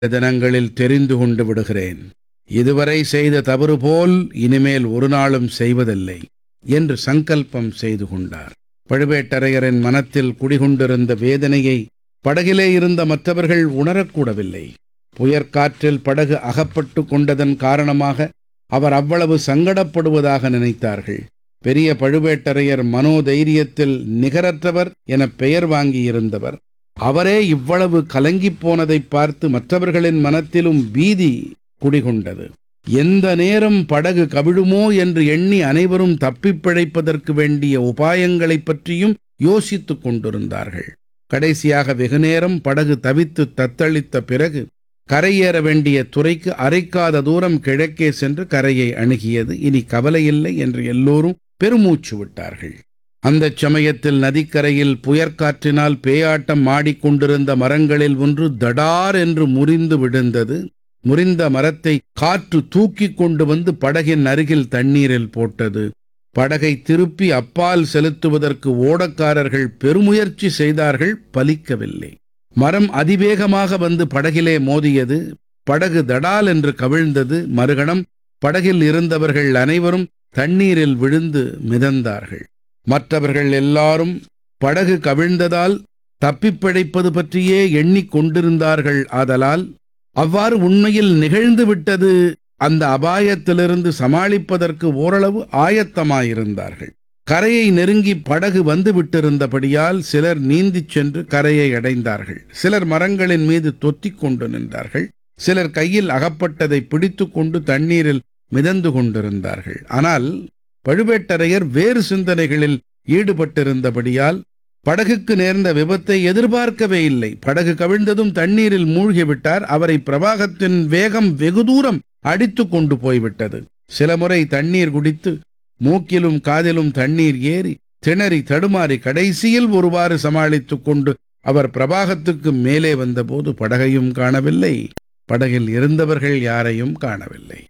தினங்களில் தெரிந்து கொண்டு விடுகிறேன் இதுவரை செய்த தவறு போல் இனிமேல் ஒரு நாளும் செய்வதில்லை என்று சங்கல்பம் செய்து கொண்டார் பழுவேட்டரையரின் மனத்தில் குடிகொண்டிருந்த வேதனையை படகிலே இருந்த மற்றவர்கள் உணரக்கூடவில்லை புயற்காற்றில் படகு அகப்பட்டு கொண்டதன் காரணமாக அவர் அவ்வளவு சங்கடப்படுவதாக நினைத்தார்கள் பெரிய பழுவேட்டரையர் மனோதைரியத்தில் நிகரற்றவர் என பெயர் வாங்கியிருந்தவர் அவரே இவ்வளவு கலங்கிப் போனதைப் பார்த்து மற்றவர்களின் மனத்திலும் பீதி குடிகொண்டது எந்த நேரம் படகு கவிழுமோ என்று எண்ணி அனைவரும் தப்பிப் பிழைப்பதற்கு வேண்டிய உபாயங்களைப் பற்றியும் யோசித்துக் கொண்டிருந்தார்கள் கடைசியாக வெகுநேரம் படகு தவித்து தத்தளித்த பிறகு கரையேற வேண்டிய துறைக்கு அரைக்காத தூரம் கிழக்கே சென்று கரையை அணுகியது இனி கவலையில்லை என்று எல்லோரும் பெருமூச்சு விட்டார்கள் அந்தச் சமயத்தில் நதிக்கரையில் புயற்காற்றினால் பேயாட்டம் ஆடிக்கொண்டிருந்த மரங்களில் ஒன்று தடார் என்று முறிந்து விழுந்தது முறிந்த மரத்தை காற்று தூக்கிக் கொண்டு வந்து படகின் அருகில் தண்ணீரில் போட்டது படகை திருப்பி அப்பால் செலுத்துவதற்கு ஓடக்காரர்கள் பெருமுயற்சி செய்தார்கள் பலிக்கவில்லை மரம் அதிவேகமாக வந்து படகிலே மோதியது படகு தடால் என்று கவிழ்ந்தது மறுகணம் படகில் இருந்தவர்கள் அனைவரும் தண்ணீரில் விழுந்து மிதந்தார்கள் மற்றவர்கள் எல்லாரும் படகு கவிழ்ந்ததால் தப்பிப் பிழைப்பது பற்றியே எண்ணிக் கொண்டிருந்தார்கள் ஆதலால் அவ்வாறு உண்மையில் நிகழ்ந்து விட்டது அந்த அபாயத்திலிருந்து சமாளிப்பதற்கு ஓரளவு ஆயத்தமாயிருந்தார்கள் கரையை நெருங்கி படகு வந்து விட்டிருந்தபடியால் சிலர் நீந்திச் சென்று கரையை அடைந்தார்கள் சிலர் மரங்களின் மீது தொத்திக் கொண்டு நின்றார்கள் சிலர் கையில் அகப்பட்டதை பிடித்துக் கொண்டு தண்ணீரில் மிதந்து கொண்டிருந்தார்கள் ஆனால் பழுவேட்டரையர் வேறு சிந்தனைகளில் ஈடுபட்டிருந்தபடியால் படகுக்கு நேர்ந்த விபத்தை எதிர்பார்க்கவே இல்லை படகு கவிழ்ந்ததும் தண்ணீரில் மூழ்கிவிட்டார் அவரை பிரவாகத்தின் வேகம் வெகு தூரம் அடித்து கொண்டு போய்விட்டது சில முறை தண்ணீர் குடித்து மூக்கிலும் காதிலும் தண்ணீர் ஏறி திணறி தடுமாறி கடைசியில் ஒருவாறு சமாளித்துக் கொண்டு அவர் பிரபாகத்துக்கு மேலே வந்தபோது படகையும் காணவில்லை படகில் இருந்தவர்கள் யாரையும் காணவில்லை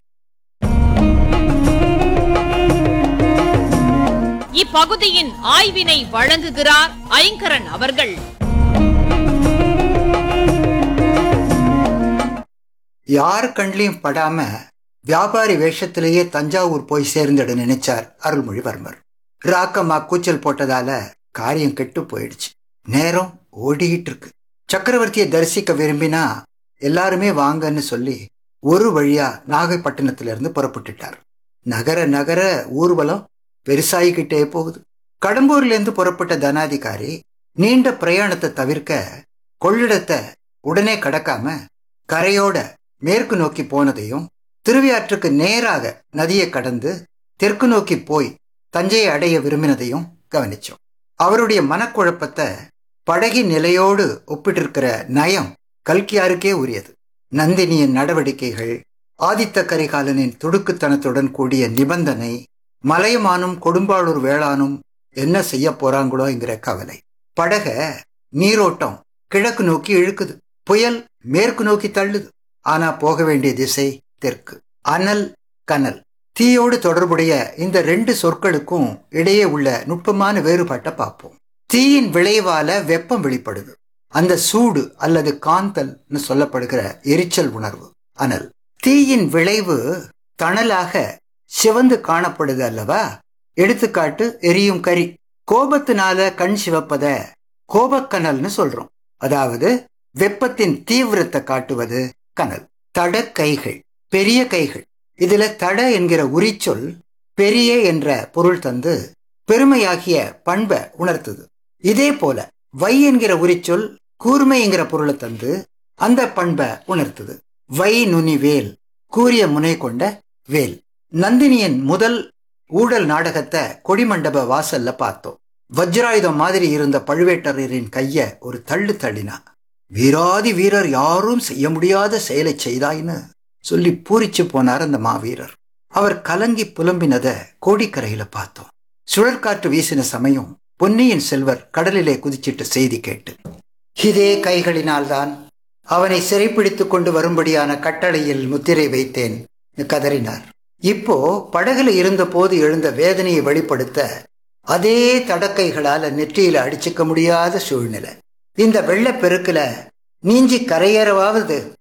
இப்பகுதியின் ஆய்வினை வழங்குகிறார் ஐங்கரன் அவர்கள் யார் கண்லையும் படாம வியாபாரி வேஷத்திலேயே தஞ்சாவூர் போய் சேர்ந்துட நினைச்சார் அருள்மொழிவர்மர் ராக்கம்மா கூச்சல் போட்டதால காரியம் கெட்டு போயிடுச்சு நேரம் ஓடிக்கிட்டு இருக்கு சக்கரவர்த்தியை தரிசிக்க விரும்பினா எல்லாருமே வாங்கன்னு சொல்லி ஒரு வழியா நாகைப்பட்டினத்துல இருந்து புறப்பட்டுட்டார் நகர நகர ஊர்வலம் பெருசாகிக்கிட்டே போகுது கடம்பூர்ல இருந்து புறப்பட்ட தனாதிகாரி நீண்ட பிரயாணத்தை தவிர்க்க கொள்ளிடத்தை உடனே கடக்காம கரையோட மேற்கு நோக்கி போனதையும் திருவியாற்றுக்கு நேராக நதியை கடந்து தெற்கு நோக்கி போய் தஞ்சையை அடைய விரும்பினதையும் கவனிச்சோம் அவருடைய மனக்குழப்பத்தை படகி நிலையோடு ஒப்பிட்டிருக்கிற நயம் கல்கியாருக்கே உரியது நந்தினியின் நடவடிக்கைகள் ஆதித்த கரிகாலனின் துடுக்குத்தனத்துடன் கூடிய நிபந்தனை மலையமானும் கொடும்பாளூர் வேளானும் என்ன செய்ய போறாங்களோங்கிற கவலை படக நீரோட்டம் கிழக்கு நோக்கி இழுக்குது புயல் மேற்கு நோக்கி தள்ளுது ஆனா போக வேண்டிய திசை தெற்கு அனல் கனல் தீயோடு தொடர்புடைய இந்த ரெண்டு சொற்களுக்கும் இடையே உள்ள நுட்பமான வேறுபாட்டை பார்ப்போம் தீயின் விளைவால வெப்பம் வெளிப்படுது அந்த சூடு அல்லது காந்தல்னு சொல்லப்படுகிற எரிச்சல் உணர்வு அனல் தீயின் விளைவு தணலாக சிவந்து காணப்படுது அல்லவா எடுத்துக்காட்டு எரியும் கரி கோபத்தினால கண் சிவப்பத கோபக்கனல்னு சொல்றோம் அதாவது வெப்பத்தின் தீவிரத்தை காட்டுவது கனல் தட கைகள் பெரிய கைகள் இதுல தட என்கிற உரிச்சொல் பெரிய என்ற பொருள் தந்து பெருமையாகிய பண்பை உணர்த்துது இதே போல வை என்கிற உரிச்சொல் கூர்மை என்கிற பொருளை தந்து அந்த பண்பை உணர்த்துது வை நுனி வேல் கூறிய முனை கொண்ட வேல் நந்தினியின் முதல் ஊழல் நாடகத்தை கொடிமண்டப வாசல்ல பார்த்தோம் வஜ்ராயுதம் மாதிரி இருந்த பழுவேட்டரையரின் கைய ஒரு தள்ளு தள்ளினா வீராதி வீரர் யாரும் செய்ய முடியாத செயலை செய்தாய்னு சொல்லி பூரிச்சு போனார் அந்த மாவீரர் அவர் கலங்கி புலம்பினத கோடிக்கரையில பார்த்தோம் சுழற்காற்று வீசின சமயம் பொன்னியின் செல்வர் கடலிலே குதிச்சிட்டு செய்தி கேட்டு இதே கைகளினால்தான் அவனை சிறைப்பிடித்துக் கொண்டு வரும்படியான கட்டளையில் முத்திரை வைத்தேன் கதறினார் இப்போ படகுல இருந்த போது எழுந்த வேதனையை வெளிப்படுத்த அதே தடக்கைகளால நெற்றியில அடிச்சுக்க முடியாத சூழ்நிலை இந்த வெள்ளப்பெருக்குல நீஞ்சி கரையேறவாவது